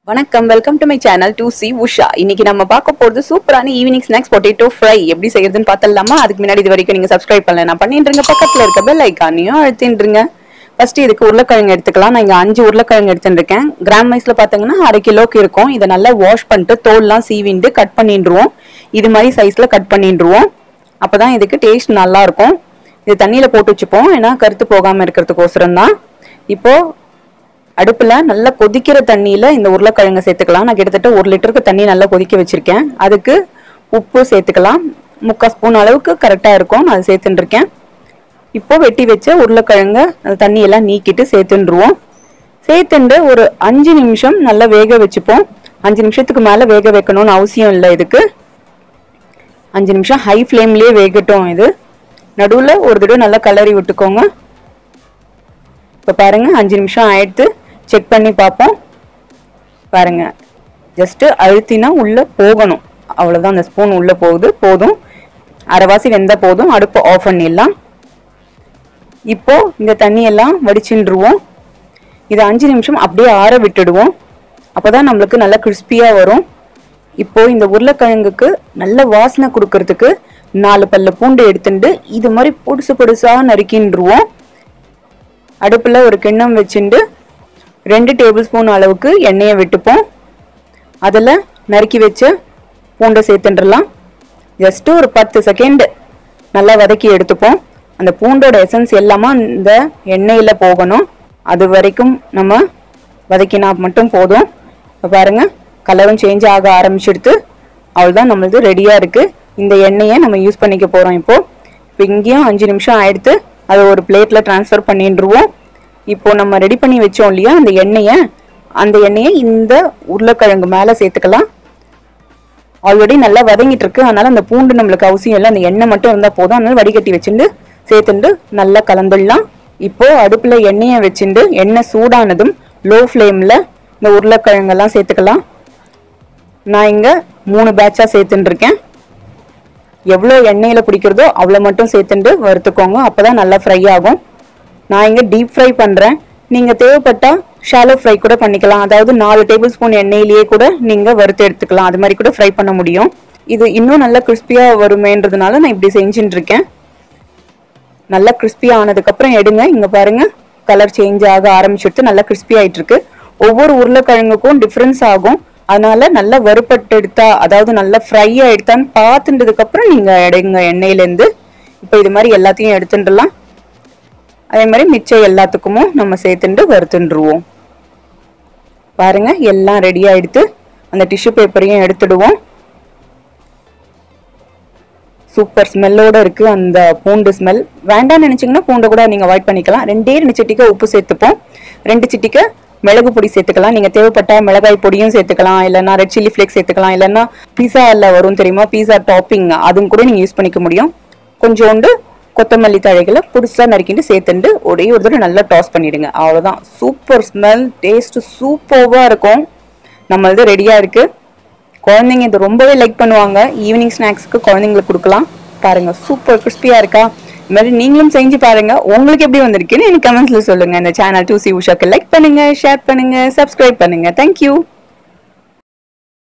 வணக்கம் welcome to my channel to C Usha இன்னைக்கு நம்ம பார்க்க போறது சூப்பரான ஈவினிங் ஸ்நாக்ஸ் பொட்டேட்டோ ஃப்ரை எப்படி செய்யறதுன்னு பார்த்தலாமா அதுக்கு முன்னாடி இது வரைக்கும் நீங்க சப்ஸ்கிரைப் பண்ணல நான் பண்ணிட்டுருங்க பக்கத்துல இருக்க பெல் ஐக்கானையும் அழுத்தின்றுங்க ஃபர்ஸ்ட் இதுக்கு உருளைக்கிழங்கு எடுத்துக்கலாம் நான் இங்க அஞ்சு உருளைக்கிழங்கு எடுத்துருக்கேன் கிராம் வைஸ்ல பாத்தீங்கன்னா அரை கிலோக்கு இருக்கும் இதை நல்லா வாஷ் பண்ணிட்டு தோல்லாம் சீவிண்டு கட் பண்ணிடுவோம் இது மாதிரி சைஸ்ல கட் பண்ணிடுவோம் அப்பதான் இதுக்கு டேஸ்ட் நல்லா இருக்கும் இது தண்ணியில போட்டு வச்சுப்போம் ஏன்னா கருத்து போகாம இருக்கிறதுக்கோசரம் தான் இப்போ அடுப்புல நல்லா கொதிக்கிற தண்ணியில இந்த உருளைக்கிழங்கு சேர்த்துக்கலாம் நான் கிட்டத்தட்ட ஒரு லிட்டருக்கு தண்ணி நல்லா கொதிக்க வச்சிருக்கேன் அதுக்கு உப்பு சேர்த்துக்கலாம் முக்கால் ஸ்பூன் அளவுக்கு கரெக்டா இருக்கும் நான் அதை சேர்த்துட்டு இருக்கேன் இப்போ வெட்டி வச்ச உருளைக்கிழங்க அந்த தண்ணியெல்லாம் நீக்கிட்டு சேர்த்துருவோம் சேர்த்துண்டு ஒரு அஞ்சு நிமிஷம் நல்லா வேக வச்சுப்போம் அஞ்சு நிமிஷத்துக்கு மேல வேக வைக்கணும்னு அவசியம் இல்லை இதுக்கு அஞ்சு நிமிஷம் ஹை ஃப்ளேம்லயே வேகட்டும் இது நடுவில் ஒரு தடவை நல்லா கலரி விட்டுக்கோங்க இப்போ பாருங்க அஞ்சு நிமிஷம் ஆயிடுத்து செக் பண்ணி பார்ப்போம் பாருங்க ஜஸ்ட் அழுத்தினா உள்ள போகணும் அவ்வளோதான் அந்த ஸ்பூன் உள்ள போகுது போதும் அரைவாசி வெந்த போதும் அடுப்பு ஆஃப் பண்ணிடலாம் இப்போ இந்த தண்ணியெல்லாம் வடிச்சுருவோம் இதை அஞ்சு நிமிஷம் அப்படியே ஆற விட்டுடுவோம் அப்போதான் நம்மளுக்கு நல்லா கிறிஸ்பியாக வரும் இப்போ இந்த உருளைக்கிழங்குக்கு நல்ல வாசனை கொடுக்கறதுக்கு நாலு பல்ல பூண்டு எடுத்துட்டு இது மாதிரி பொடுசு பொடுசாக நறுக்கின்றுவோம் அடுப்புல ஒரு கிண்ணம் வச்சுண்டு ரெண்டு டேபிள் ஸ்பூன் அளவுக்கு எண்ணெயை விட்டுப்போம் அதில் நறுக்கி வச்ச பூண்டை சேர்த்துட்டுலாம் ஜஸ்ட் ஒரு பத்து செகண்ட் நல்லா வதக்கி எடுத்துப்போம் அந்த பூண்டோட எசன்ஸ் எல்லாமே இந்த எண்ணெயில் போகணும் அது வரைக்கும் நம்ம வதக்கினா மட்டும் போதும் இப்போ பாருங்க கலரும் சேஞ்ச் ஆக ஆரம்பிச்சிடுத்து அவ்வளோதான் நம்மளது ரெடியாக இருக்குது இந்த எண்ணெயை நம்ம யூஸ் பண்ணிக்க போகிறோம் இப்போ இப்போ இங்கேயும் அஞ்சு நிமிஷம் ஆயிடுத்து அதை ஒரு பிளேட்டில் ட்ரான்ஸ்ஃபர் பண்ணிடுவோம் இப்போ நம்ம ரெடி பண்ணி வச்சோம் இல்லையா அந்த எண்ணெயை அந்த எண்ணெயை இந்த உருளைக்கிழங்கு மேலே சேர்த்துக்கலாம் ஆல்ரெடி நல்லா வதங்கிட்டு இருக்கு அதனால அந்த பூண்டு நம்மளுக்கு அவசியம் இல்லை அந்த எண்ணெய் மட்டும் இருந்தால் போதும் அதனால வடிகட்டி வச்சுட்டு சேர்த்துட்டு நல்லா கலந்துடலாம் இப்போ அடுப்புல எண்ணெயை வச்சுட்டு எண்ணெய் சூடானதும் லோ ஃப்ளேமில் இந்த உருளைக்கிழங்கெல்லாம் சேர்த்துக்கலாம் நான் இங்க மூணு பேட்சா சேர்த்துட்டு இருக்கேன் எவ்வளோ எண்ணெயில் பிடிக்கிறதோ அவ்வளோ மட்டும் சேர்த்துட்டு வறுத்துக்கோங்க அப்பதான் நல்லா ஃப்ரை ஆகும் நான் இங்கே டீப் ஃப்ரை பண்ணுறேன் நீங்கள் தேவைப்பட்டா ஷாலோ ஃப்ரை கூட பண்ணிக்கலாம் அதாவது நாலு டேபிள் ஸ்பூன் எண்ணெயிலேயே கூட நீங்கள் வறுத்து எடுத்துக்கலாம் அது மாதிரி கூட ஃப்ரை பண்ண முடியும் இது இன்னும் நல்லா கிறிஸ்பியாக வருமேன்றதுனால நான் இப்படி செஞ்சுட்டு இருக்கேன் நல்லா கிறிஸ்பி ஆனதுக்கப்புறம் எடுங்க இங்கே பாருங்க கலர் சேஞ்ச் ஆக ஆரம்பிச்சுட்டு நல்லா கிறிஸ்பி ஆயிட்டு இருக்கு ஒவ்வொரு உருளைக்கிழங்குக்கும் டிஃப்ரென்ஸ் ஆகும் அதனால நல்லா வறுபட்டு எடுத்தா அதாவது நல்லா ஃப்ரை ஆயிடுத்தான்னு பார்த்துட்டதுக்கு அப்புறம் நீங்க எடுங்க எண்ணெயிலேருந்து இப்போ இது மாதிரி எல்லாத்தையும் எடுத்துட்டுலாம் அதே மாதிரி மிச்சம் எல்லாத்துக்குமும் நம்ம சேர்த்துட்டு வறுத்துண்டுருவோம் பாருங்க எல்லாம் ரெடி ஆயிடுத்து அந்த டிஷ்யூ பேப்பரையும் எடுத்துடுவோம் சூப்பர் ஸ்மெல்லோட இருக்கு அந்த பூண்டு ஸ்மெல் வேண்டாம்னு நினைச்சீங்கன்னா பூண்டை கூட நீங்க அவாய்ட் பண்ணிக்கலாம் ரெண்டே ரெண்டு சிட்டிக்க உப்பு சேர்த்துப்போம் ரெண்டு சிட்டிக்க மிளகு பொடி சேர்த்துக்கலாம் நீங்க தேவைப்பட்ட மிளகாய் பொடியும் சேர்த்துக்கலாம் இல்லைன்னா ரெட் சில்லி ஃபிளேக்ஸ் சேர்த்துக்கலாம் இல்லைன்னா பீஸால வரும் தெரியுமா பீஸா டாப்பிங் அதுவும் கூட நீங்க யூஸ் பண்ணிக்க முடியும் கொஞ்சோண்டு கொத்தமல்லி தழைகளை புதுசாக நறுக்கிட்டு சேர்த்துட்டு ஒரே ஒரு தடவை நல்லா டாஸ் பண்ணிடுங்க அவ்வளோதான் சூப்பர் ஸ்மெல் டேஸ்ட் சூப்பர்வாக இருக்கும் நம்மளது ரெடியாக இருக்கு குழந்தைங்க இது ரொம்பவே லைக் பண்ணுவாங்க ஈவினிங் ஸ்நாக்ஸ்க்கு குழந்தைங்களுக்கு கொடுக்கலாம் பாருங்க சூப்பர் கிறிஸ்பியாக இருக்கா இது மாதிரி நீங்களும் செஞ்சு பாருங்க உங்களுக்கு எப்படி வந்திருக்குன்னு எனக்கு கமெண்ட்ஸ்ல சொல்லுங்க இந்த சேனல் டூ சி உஷாக்கு லைக் பண்ணுங்க ஷேர் பண்ணுங்க சப்ஸ்கிரைப் பண்ணுங்க தேங்க்யூ